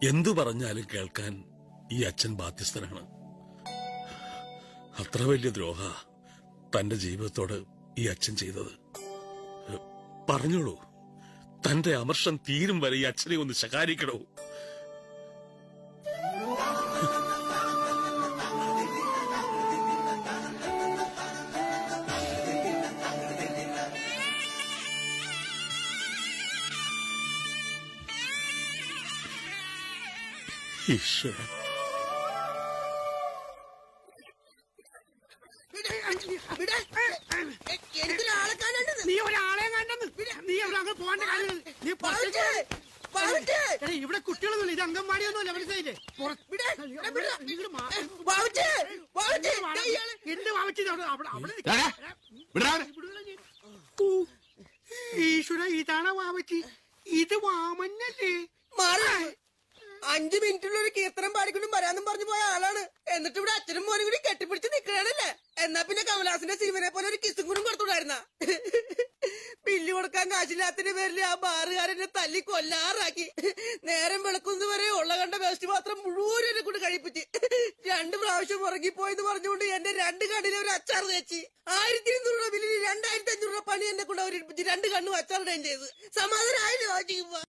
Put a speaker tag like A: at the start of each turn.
A: എന്തു പറഞ്ഞാലും കേൾക്കാൻ ഈ അച്ഛൻ ബാധ്യസ്ഥനാണ് അത്ര വലിയ ദ്രോഹ തന്റെ ജീവിതത്തോട് ഈ അച്ഛൻ ചെയ്തത് പറഞ്ഞോളൂ തന്റെ അമർഷം തീരും വരെ ഈ അച്ഛനെ ഒന്ന് ശകാരിക്കണോ ഈശ്വര
B: എന്തിനാളെ കാണേണ്ടത്
C: നീ ഒരാളെ കണ്ടെന്ന് നീ അവിടെ അങ്ങ് പോകേണ്ട കാര്യം നീ പുറത്തേക്ക്
B: ബാബുച്ചേ!
C: എടാ, ഇവിടെ കുട്ടികളൊന്നുമില്ല ഇത് അംഗൻവാടിയൊന്നുമല്ല മനസ്സിലായില്ലേ പുറത്ത്
B: വിടെ, ഇവിടെ, ഇവിടെ.
C: ഇങ്ങട് മാ-
B: ബാബുച്ചേ! ബാബുച്ചേ!
C: ഇങ്ങട് വാടാ.
B: ദേ ഇയാള്.
C: എന്ത് വാവച്ചി അവിടെ അവിടെ അവിടെ നിൽക്ക്.
D: എടാ,
C: എടാ,
D: വിടാ അവനെ.
C: ഇവിടുള്ള നീ. ഓ, ഈശ്വര ഇതാണ് വാവച്ചി ഇത് വാമന്നല്ലേ
B: മാറി അഞ്ചു മിനിറ്റുള്ള ഒരു കീർത്തനം പാടിക്കൊണ്ടും വരാന്നും പറഞ്ഞു പോയ ആളാണ് എന്നിട്ട് ഇവിടെ അച്ഛനും മോനും കൂടി കെട്ടിപ്പിടിച്ച് നിൽക്കണല്ലേ എന്നാ പിന്നെ കമലാസിന്റെ സിനിമനെ പോലെ ഒരു കിസും കൂടി കൊടുത്തുകൂടായിരുന്ന ബില്ല് കൊടുക്കാൻ കാശില്ലാത്തിന്റെ പേരിൽ ആ ബാറുകാരനെ തല്ലി കൊല്ലാറാക്കി നേരം വെളുക്കുന്നത് വരെ ഉള്ള കണ്ട വേസ്റ്റ് പാത്രം മുഴുവൻ എന്നെ കൊണ്ട് കഴിപ്പിച്ച് രണ്ട് പ്രാവശ്യം ഉറങ്ങിപ്പോയെന്ന് പറഞ്ഞുകൊണ്ട് എന്റെ രണ്ട് കണ്ണിലെ ഒരു അച്ചാർ തേച്ച് ആയിരത്തി ഇരുന്നൂറ് രൂപ ബില്ലിന് രണ്ടായിരത്തി അഞ്ഞൂറ് രൂപ പണി എന്നെ കൊണ്ട് അവരിപ്പിച്ച് രണ്ട് കണ്ണും അച്ചാറിടുകയും ചെയ്ത് സമാധാനമായില്ലോ